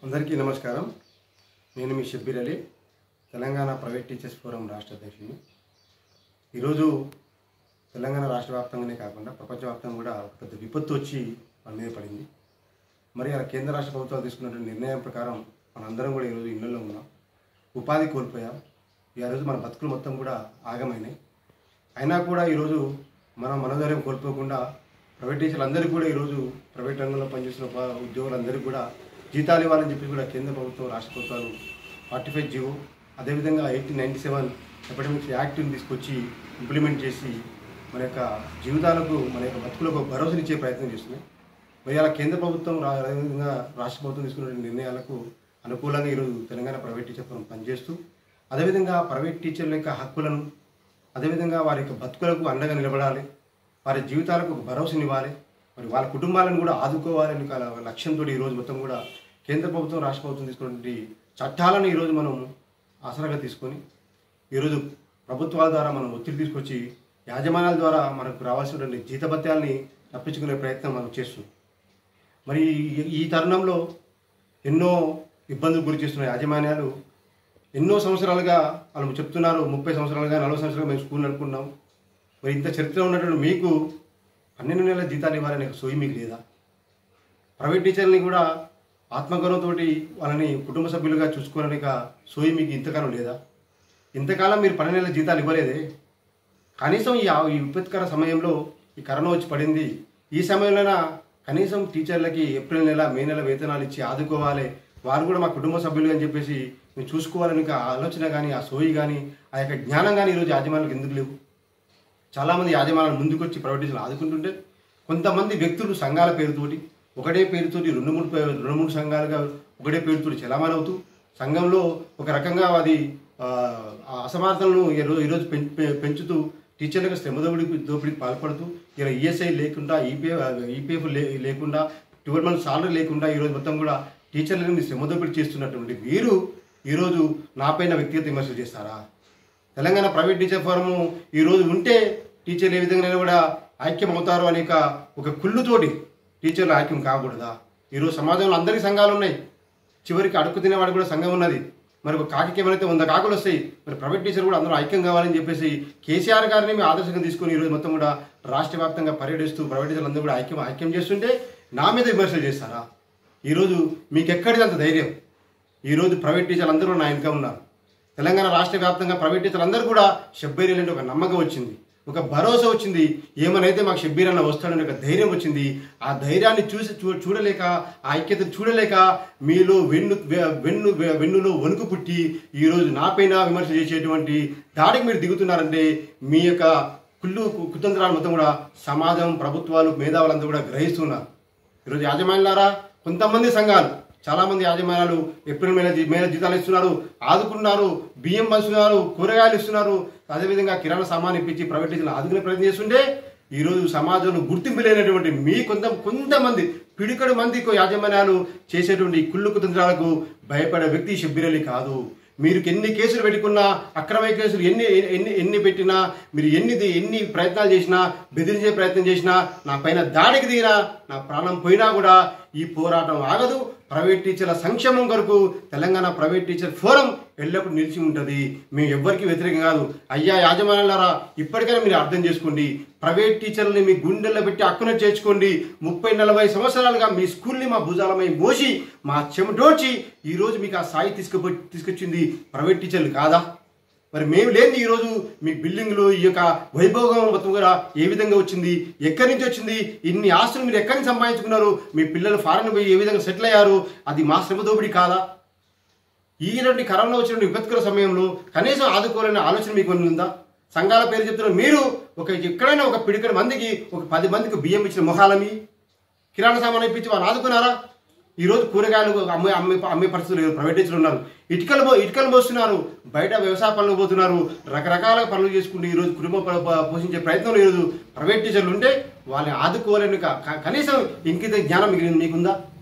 అందరికీ నమస్కారం నేను మీ Shabbir Ali Telangana private teachers forum రాష్ట్ర అధ్యక్షుడిని ఈరోజు తెలంగాణ రాష్ట్ర వ్యాప్తంగానే కాకుండా ప్రపంచవ్యాప్తంగా కూడా ఒక పెద్ద విపత్తు వచ్చి మన మీద పడింది మరి అలా కేంద్ర రాష్ట్ర ప్రభుత్వాలు తీసుకున్నటువంటి నిర్ణయం ప్రకారం మనందరం కూడా ఈరోజు ఇళ్లలో ఉన్నాం ఉపాధి కోల్పోయాం ఈ రోజు మన బతుకులు మొత్తం కూడా ఆగమైనాయి అయినా కూడా ఈరోజు మనం మనోధైర్యం కోల్పోకుండా ప్రైవేట్ టీచర్లు అందరికీ కూడా ఈరోజు ప్రైవేట్ రంగంలో పనిచేస్తున్న ఉప- ఉద్యోగులందరికీ కూడా జీతాలు ఇవ్వాలని చెప్పి కూడా కేంద్ర ప్రభుత్వం రాష్ట్ర ప్రభుత్వాలు ఫార్టీ ఫైవ్ జీవో అదేవిధంగా ఎయిటీన్ నైంటీ సెవెన్ ఎపిడమిక్స్ యాక్ట్ని తీసుకొచ్చి ఇంప్లిమెంట్ చేసి మన యొక్క జీవితాలకు మన యొక్క బతుకులకు ఒక భరోసానిచ్చే ప్రయత్నం చేస్తున్నాయి మరి అలా కేంద్ర ప్రభుత్వం రా- అదేవిధంగా రాష్ట్ర ప్రభుత్వం తీసుకున్న నిర్ణయాలకు అనుకూలంగా ఈరోజు తెలంగాణ ప్రైవేట్ టీచర్ ఫోరం పనిచేస్తూ అదేవిధంగా ప్రైవేట్ టీచర్ల యొక్క హక్కులను అదేవిధంగా వారి యొక్క బతుకులకు అండగా నిలబడాలి వారి జీవితాలకు ఒక భరోసానివ్వాలి మరి వాళ్ళ కుటుంబాలను కూడా ఆదుకోవాలని ఒక లక్ష్యంతో ఈరోజు మొత్తం కూడా కేంద్ర ప్రభుత్వం రాష్ట్ర ప్రభుత్వం తీసుకున్నటువంటి చట్టాలను ఈరోజు మనం ఆసరాగా తీసుకొని ఈరోజు ప్రభుత్వాల ద్వారా మనం ఒత్తిడి తీసుకొచ్చి యాజమాన్యాల ద్వారా మనకు రావాల్సినటువంటి జీతభత్యాల్ని తప్పించుకునే ప్రయత్నం మనం చేస్తున్నాం మరి ఈ- ఈ తరుణంలో ఎన్నో ఇబ్బందులు గురి చేస్తున్న యాజమాన్యాలు ఎన్నో సంవత్సరాలుగా వాళ్ళు చెప్తున్నారు ముప్పై సంవత్సరాలుగా నలభై సంవత్సరాలుగా మేము స్కూల్ నడుపుకున్నాం మరి ఇంత చరిత్ర ఉన్నటువంటి మీకు పన్నెండు నెలల జీతాలు ఇవ్వాలనే సోయి మీకు లేదా ప్రైవేట్ టీచర్ని కూడా ఆత్మగౌరవంతో వాళ్ళని కుటుంబ సభ్యులుగా చూసుకోవాలనే ఒక సోయి మీకు ఇంతకాలం లేదా ఇంతకాలం మీరు పన్నెండు నెలల జీతాలు ఇవ్వలేదే కనీసం ఈ ఈ విపత్కర సమయంలో ఈ కరోనా వచ్చి పడింది ఈ సమయంలోన కనీసం టీచర్లకి ఏప్రిల్ నెల మే నెల వేతనాలు ఇచ్చి ఆదుకోవాలి వారు కూడా మా కుటుంబ సభ్యులు అని చెప్పేసి మేము చూసుకోవాలని ఒక ఆలోచన కానీ ఆ సోయి కానీ ఆ యొక్క జ్ఞానం కానీ ఈరోజు యాజమాన్యాలకు ఎందుకు లేవు చాలామంది యాజమాన్యాలు ముందుకొచ్చి ప్రైవేటీసులు ఆదుకుంటుంటే కొంతమంది వ్యక్తులు సంఘాల పేరుతోటి ఒకటే పేరుతోటి రెండు మూడు పే- రెండు మూడు సంఘాలుగా ఒకటే పేరుతోటి చలామణి అవుతూ సంఘంలో ఒక రకంగా అది ఆ, ఆ అసమానతలను ఈరోజు ఈరోజు పెం- పె- పెంచుతూ టీచర్లకు శ్రమ దోపిడీకి దోపిడీకి పాల్పడుతూ ఇలా ఈఎస్ఐ లేకుండా ఈపీఎఫ్ ఈపీఎఫ్ లేకుండా ట్వెల్వ్ మంత్స్ సాలరీ లేకుండా ఈరోజు మొత్తం కూడా టీచర్లను మీరు శ్రమ దోపిడీ చేస్తున్నటువంటి మీరు ఈరోజు నాపైన వ్యక్తిగత విమర్శలు చేస్తారా తెలంగాణ ప్రైవేట్ టీచర్ ఫోరము ఈరోజు ఉంటే టీచర్లు ఏ విధంగా కూడా ఐక్యం అవుతారు అనే ఒక ఒక కుళ్ళుతోటి టీచర్లు ఐక్యం కాకూడదా ఈరోజు సమాజంలో అందరికీ సంఘాలు ఉన్నాయి చివరికి అడుగు తినేవాడు కూడా సంఘం ఉన్నది మరి ఒక కాకి ఏమైతే వంద కాకులు వస్తాయి మరి ప్రైవేట్ టీచర్ కూడా అందరూ ఐక్యం కావాలని చెప్పేసి కేసీఆర్ గారిని మేము ఆదర్శంగా తీసుకొని ఈరోజు మొత్తం కూడా రాష్ట్ర వ్యాప్తంగా పర్యటిస్తూ ప్రైవేట్ టీచర్లు అందరూ కూడా ఐక్యం ఐక్యం చేస్తుంటే నా మీద విమర్శలు చేస్తారా ఈరోజు మీకు ఎక్కడిది అంత ధైర్యం ఈరోజు ప్రైవేట్ టీచర్లు అందరూ నా వెనుక ఉన్నారు తెలంగాణ రాష్ట్ర వ్యాప్తంగా ప్రైవేట్ టీచర్లు అందరూ కూడా షబ్బీర్ అంటే ఒక నమ్మకం వచ్చింది ఒక భరోసా వచ్చింది ఏమనైతే మాకు షబ్బీర్ అన్న వస్తాడని ఒక ధైర్యం వచ్చింది ఆ ధైర్యాన్ని చూసి చూ- చూడలేక ఆ ఐక్యతను చూడలేక మీలో వెన్ను వె- వెన్ను వె- వెన్నులో వణుకు పుట్టి ఈరోజు నాపైన విమర్శ చేసేటువంటి దాడికి మీరు దిగుతున్నారంటే మీ యొక్క కుళ్ళు కు- కుతంత్రాలు మొత్తం కూడా సమాజం ప్రభుత్వాలు మేధావులందరూ కూడా గ్రహిస్తున్నారు ఈరోజు యాజమాన్యాలారా కొంతమంది సంఘాలు చాలా మంది యాజమాన్యాలు ఏప్రిల్ మేల జీ- మేల జీతాలు ఇస్తున్నారు ఆదుకున్నారు బియ్యం పంచుతున్నారు కూరగాయలు ఇస్తున్నారు అదేవిధంగా కిరాణా సామాన్ ఇప్పించి ప్రైవేట్ టీచర్లు ఆదుకునే ప్రయత్నం చేస్తుంటే ఈరోజు సమాజంలో గుర్తింపు లేనటువంటి మీ కొంత కొంతమంది పిడికడు మంది యాజమాన్యాలు చేసేటువంటి ఈ కుళ్ళు కుతంత్రాలకు భయపడే వ్యక్తి షబ్బీరలి కాదు మీరు ఎన్ని కేసులు పెట్టుకున్నా అక్రమ కేసులు ఎన్ని ఎన్ని ఎన్ని పెట్టినా మీరు ఎన్ని ఎన్ని ప్రయత్నాలు చేసినా బెదిరించే ప్రయత్నం చేసినా నా పైన దాడికి దిగినా నా ప్రాణం పోయినా కూడా ఈ పోరాటం ఆగదు ప్రైవేట్ టీచర్ల సంక్షేమం కొరకు తెలంగాణ ప్రైవేట్ టీచర్ ఫోరం ఎల్లప్పుడూ నిలిచి ఉంటుంది మేము ఎవ్వరికీ వ్యతిరేకం కాదు అయ్యా యాజమాన్యాలారా ఇప్పటికైనా మీరు అర్థం చేసుకోండి ప్రైవేట్ టీచర్లని మీ గుండెల్లో పెట్టి అక్కున చేర్చుకోండి ముప్పై నలభై సంవత్సరాలుగా మీ స్కూల్ని మా భుజాలమై మోసి మా చెమటోడ్చి ఈరోజు మీకు ఆ స్థాయి తీసుకుపో తీసుకొచ్చింది ప్రైవేట్ టీచర్లు కాదా మరి మేము లేని ఈరోజు మీ బిల్డింగ్లు ఈ యొక్క వైభోగం మొత్తం కూడా ఏ విధంగా వచ్చింది ఎక్కడి నుంచి వచ్చింది ఇన్ని ఆస్తులు మీరు ఎక్కడి నుంచి సంపాదించుకున్నారు మీ పిల్లలు ఫారెన్ పోయి ఏ విధంగా సెటిల్ అయ్యారు అది మా శ్రమ దోపిడీ కాదా ఈనాటి కరోనా వచ్చిన విపత్కర సమయంలో కనీసం ఆదుకోవాలనే ఆలోచన మీకు ఏమైనా ఉందా సంఘాల పేరు చెప్తున్న మీరు ఒక ఎక్కడైనా ఒక పిడికడ మందికి ఒక పది మందికి బియ్యం ఇచ్చిన మొహాలమి కిరాణా సామాన్ ఇప్పించి వాళ్ళు ఆదుకున్నారా ఈరోజు కూరగాయలు అమ్మే అమ్మే అమ్మే పరిస్థితులు లేరు ప్రైవేట్ టీచర్లు ఉన్నారు ఇటుకలు పో- ఇటుకలు పోస్తున్నారు బయట వ్యవసాయ పనులు పోతున్నారు రకరకాల పనులు చేసుకుంటూ ఈరోజు కుటుంబం ప- ప- పోషించే ప్రయత్నంలో ఈరోజు ప్రైవేట్ టీచర్లు ఉంటే వాళ్ళని ఆదుకోవాలని క- క- కనీసం ఇంకిత జ్ఞానం మిగిలింది మీకుందా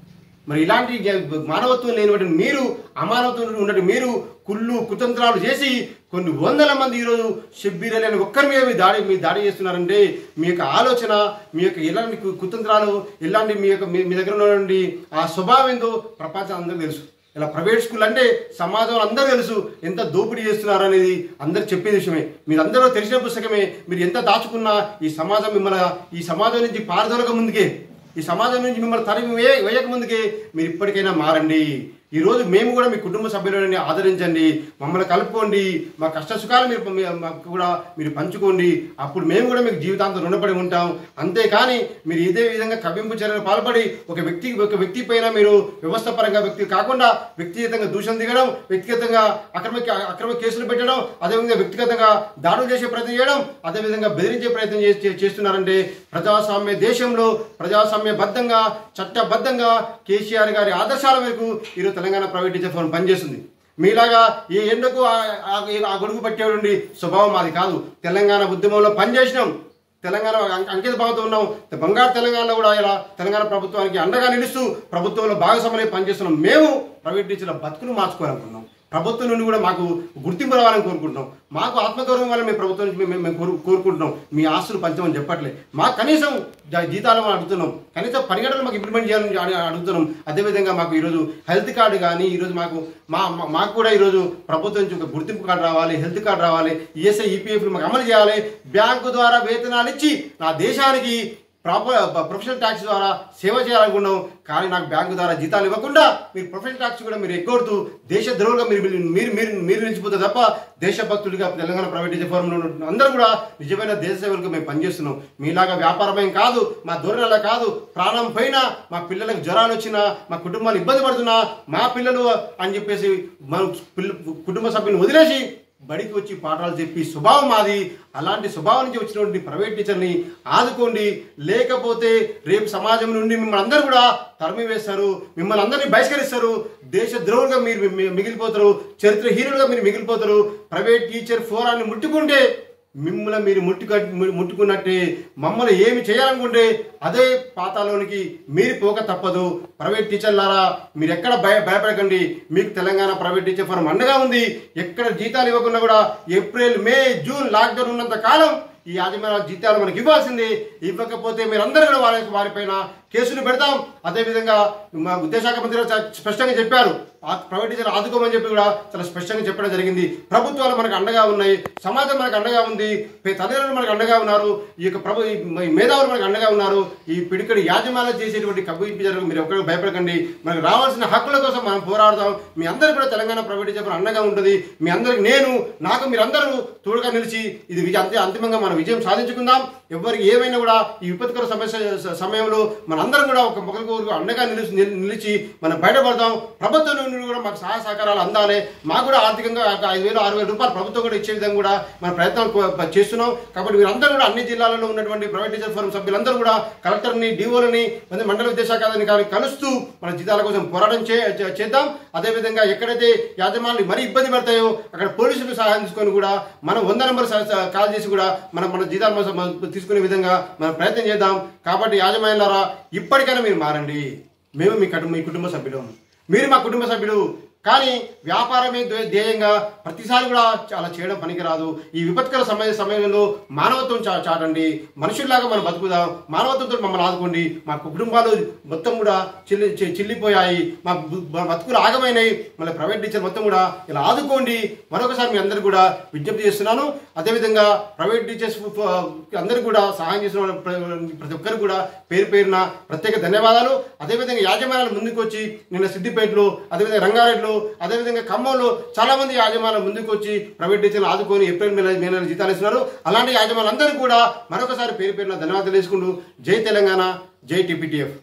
మరి ఇలాంటి జ- మానవత్వం లేనిటువంటి మీరు అమానవత్వం ఉన్నట్టు మీరు కుళ్ళు కుతంత్రాలు చేసి కొన్ని వందల మంది ఈరోజు షబ్బీర్ అలీ అని ఒక్కరి మీద మీ దాడి మీ దాడి చేస్తున్నారంటే మీ యొక్క ఆలోచన మీ యొక్క ఎలాంటి కు- కుతంత్రాలు ఎలాంటి మీ యొక్క మీ మీ దగ్గర ఉన్నటువంటి ఆ స్వభావం ఏందో ప్రపంచం అందరికీ తెలుసు ఇలా ప్రైవేట్ స్కూల్ అంటే సమాజం అందరూ తెలుసు ఎంత దోపిడీ చేస్తున్నారు అనేది అందరు చెప్పే విషయమే మీరు అందరూ తెలిసిన పుస్తకమే మీరు ఎంత దాచుకున్నా ఈ సమాజం మిమ్మల్ని ఈ సమాజం నుంచి పారదొలక ముందుకే ఈ సమాజం నుంచి మిమ్మల్ని తరిమి వేయ వేయక ముందుకే మీరు ఇప్పటికైనా మారండి ఈ రోజు మేము కూడా మీ కుటుంబ సభ్యులని ఆదరించండి మమ్మల్ని కలుపుకోండి మా కష్ట సుఖాలు మీరు మీ- మాకు కూడా మీరు పంచుకోండి అప్పుడు మేము కూడా మీకు జీవితాంతం రుణపడి ఉంటాం అంతేకాని మీరు ఇదే విధంగా కవ్వింపు చర్యలు పాల్పడి ఒక వ్యక్తి ఒక వ్యక్తి పైన మీరు వ్యవస్థ పరంగా వ్యక్తి కాకుండా వ్యక్తిగతంగా దూషణ దిగడం వ్యక్తిగతంగా అక్రమ అక్రమ కేసులు పెట్టడం అదేవిధంగా వ్యక్తిగతంగా దాడులు చేసే ప్రయత్నం చేయడం అదేవిధంగా బెదిరించే ప్రయత్నం చేసి చేస్తున్నారంటే ప్రజాస్వామ్య దేశంలో ప్రజాస్వామ్యబద్ధంగా చట్టబద్ధంగా కేసీఆర్ గారి ఆదర్శాల మేరకు ఈరోజు తెలంగాణ ప్రైవేట్ టీచర్ ఫోరం పనిచేస్తుంది మీలాగా ఈ ఎండకు ఆ- ఆ- ఆ గొడుగు పట్టేవాడి స్వభావం మాది కాదు తెలంగాణ ఉద్యమంలో పనిచేసినాం తెలంగాణ అం- అంకిత భావంతో ఉన్నాం బంగారు తెలంగాణలో కూడా ఇలా తెలంగాణ ప్రభుత్వానికి అండగా నిలుస్తూ ప్రభుత్వంలో భాగస్వామ్యం పనిచేస్తున్నాం మేము ప్రైవేట్ టీచర్ల బతుకును మార్చుకోవాలనుకున్నాం ప్రభుత్వం నుండి కూడా మాకు గుర్తింపు రావాలని కోరుకుంటున్నాం మాకు ఆత్మగౌరవం వల్ల మేము ప్రభుత్వం నుంచి మేము మేము కోరు- కోరుకుంటున్నాం మీ ఆస్తులు పంచమని చెప్పట్లే మాకు కనీసం జ- జీతాలు మనం అడుగుతున్నాం కనీసం పనిగడలు మాకు ఇంప్లిమెంట్ చేయాలని అడి- అడుగుతున్నాం అదేవిధంగా మాకు ఈరోజు హెల్త్ కార్డు కానీ ఈరోజు మాకు మా మా- మాకు కూడా ఈరోజు ప్రభుత్వం నుంచి ఒక గుర్తింపు కార్డు రావాలి హెల్త్ కార్డు రావాలి ఈఎస్ఐ ఈపీఎఫ్ మాకు అమలు చేయాలి బ్యాంకు ద్వారా వేతనాలు ఇచ్చి నా దేశానికి ప్రాపర్ ప్రొఫెషనల్ ట్యాక్స్ ద్వారా సేవ చేయాలనుకున్నాం కానీ నాకు బ్యాంకు ద్వారా జీతాలు ఇవ్వకుండా మీరు ప్రొఫెషనల్ ట్యాక్స్ కూడా మీరు ఎగ్గొడుతూ దేశ ద్రోహులుగా మీరు మీరు మీరు మీరు నిలిచిపోతే తప్ప దేశభక్తుడిగా తెలంగాణ ప్రైవేట్ ఫోరంలో ఉన్న అందరూ కూడా నిజమైన దేశ సేవలకు మేము పనిచేస్తున్నాం మీలాగా వ్యాపారమేం కాదు మా ధోరణి అలా కాదు ప్రాణం పోయినా మా పిల్లలకు జ్వరాలు వచ్చినా మా కుటుంబాలు ఇబ్బంది పడుతున్నా మా పిల్లలు అని చెప్పేసి మన పిల్ల కుటుంబ సభ్యులను వదిలేసి బడికి వచ్చి పాఠాలు చెప్పి స్వభావం మాది అలాంటి స్వభావం నుంచి వచ్చినటువంటి ప్రైవేట్ టీచర్ని ఆదుకోండి లేకపోతే రేపు సమాజం నుండి మిమ్మల్ని అందరూ కూడా తరిమి వేస్తారు మిమ్మల్ని అందరినీ బహిష్కరిస్తారు దేశ ద్రోహులుగా మీరు మి- మిగిలిపోతారు చరిత్రహీనులుగా మీరు మిగిలిపోతారు ప్రైవేట్ టీచర్ ఫోరాన్ని ముట్టుకుంటే మిమ్మల్ని మీరు ముట్టుక ముట్టుకున్నట్టే మమ్మల్ని ఏమి చేయాలనుకుంటే అదే పాతాలోనికి మీరు పోక తప్పదు ప్రైవేట్ టీచర్లారా మీరు ఎక్కడ భయ భయపడకండి మీకు తెలంగాణ ప్రైవేట్ టీచర్ ఫోరం అండగా ఉంది ఎక్కడ జీతాలు ఇవ్వకుండా కూడా ఏప్రిల్ మే జూన్ లాక్డౌన్ ఉన్నంత కాలం ఈ యాజమాన్య జీతాలు మనకి ఇవ్వాల్సింది ఇవ్వకపోతే మీరందరూ కూడా వారి వారిపైన కేసులు పెడతాం అదేవిధంగా మా విద్యాశాఖ మంత్రి గారు చాలా స్పష్టంగా చెప్పారు ఆ ప్రైవేట్ టీచర్ ఆదుకోమని చెప్పి కూడా చాలా స్పష్టంగా చెప్పడం జరిగింది ప్రభుత్వాలు మనకు అండగా ఉన్నాయి సమాజం మనకు అండగా ఉంది పే- తల్లిదండ్రులు మనకు అండగా ఉన్నారు ఈ యొక్క ప్రభు ఈ మ- మేధావులు మనకు అండగా ఉన్నారు ఈ పిడికడి యాజమాన్యం చేసేటువంటి కబ్బించారు మీరు ఒక్కరికి భయపడకండి మనకు రావాల్సిన హక్కుల కోసం మనం పోరాడదాం మీ అందరూ కూడా తెలంగాణ ప్రైవేట్ టీచర్ అండగా ఉంటుంది మీ అందరికి నేను నాకు మీరందరూ తోడుగా నిలిచి ఇది విజయ అంతే అంతిమంగా మనం విజయం సాధించుకుందాం ఎవరికి ఏమైనా కూడా ఈ విపత్కర సమస్య స- సమయంలో మనందరం కూడా ఒక మొక్కలకు అండగా నిలిచి నిల్- నిలిచి మనం బయటపడదాం ప్రభుత్వం నుండి కూడా మాకు సహాయ సహకారాలు అందాలి మాకు కూడా ఆర్థికంగా ఒక ఐదు వేలు ఆరు వేల రూపాయలు ప్రభుత్వం కూడా ఇచ్చే విధంగా కూడా మన ప్రయత్నం కో- చేస్తున్నాం కాబట్టి మీరందరూ కూడా అన్ని జిల్లాలలో ఉన్నటువంటి ప్రైవేట్ టీచర్ ఫోరం సభ్యులందరూ కూడా కలెక్టర్ని డిఓలని మంది మండల విద్యాశాఖ అధికారిని కలుస్తూ మన జీతాల కోసం పోరాటం చే చే- చేద్దాం అదేవిధంగా ఎక్కడైతే యాజమాన్యాలు మరీ ఇబ్బంది పడతాయో అక్కడ పోలీసులు సహాయం తీసుకొని కూడా మనం వంద నెంబర్ స- స- కాల్ చేసి కూడా మనం మన జీతాలు మన- మన తీసుకునే విధంగా మనం ప్రయత్నం చేద్దాం కాబట్టి యాజమాన్యాలారా ఇప్పటికైనా మీరు మారండి మేము మీ కుటుంబ మీ కుటుంబ సభ్యులు మీరు మా కుటుంబ సభ్యులు కానీ వ్యాపారమే ధ్యే- ధ్యేయంగా ప్రతిసారి కూడా చాలా చేయడం పనికిరాదు ఈ విపత్కర సమయ సమయంలో మానవత్వం చా చాటండి మనుషుల్లాగా మనం బతుకుదాం మానవత్వంతో మమ్మల్ని ఆదుకోండి మా కుటుంబాలు మొత్తం కూడా చిల్లి చి- చిల్లిపోయాయి మా బు- మా బతుకులు ఆగమైనాయి మళ్ళీ ప్రైవేట్ టీచర్ మొత్తం కూడా ఇలా ఆదుకోండి మరొకసారి మీ అందరికీ కూడా విజ్ఞప్తి చేస్తున్నాను అదేవిధంగా ప్రైవేట్ టీచర్స్ అందరికీ కూడా సహాయం చేసిన వాళ్ళ ప్ర- ప్రతి ఒక్కరు కూడా పేరు పేరున ప్రత్యేక ధన్యవాదాలు అదేవిధంగా యాజమాన్యాలు ముందుకు వచ్చి నిన్న సిద్దిపేటలో అదేవిధంగా రంగారెడ్డిలో అదేవిధంగా ఖమ్మంలో చాలా మంది యాజమాన్యాలు ముందుకు వచ్చి ప్రైవేట్ టీచర్లు ఆదుకొని ఏప్రిల్ మే మే నెల జీతాలు ఇస్తున్నారు అలాంటి యాజమాన్యాలందరూ కూడా మరొకసారి పేరు పేరున ధన్యవాదాలు తెలుసుకుంటూ జై తెలంగాణ జై టీపీటీఎఫ్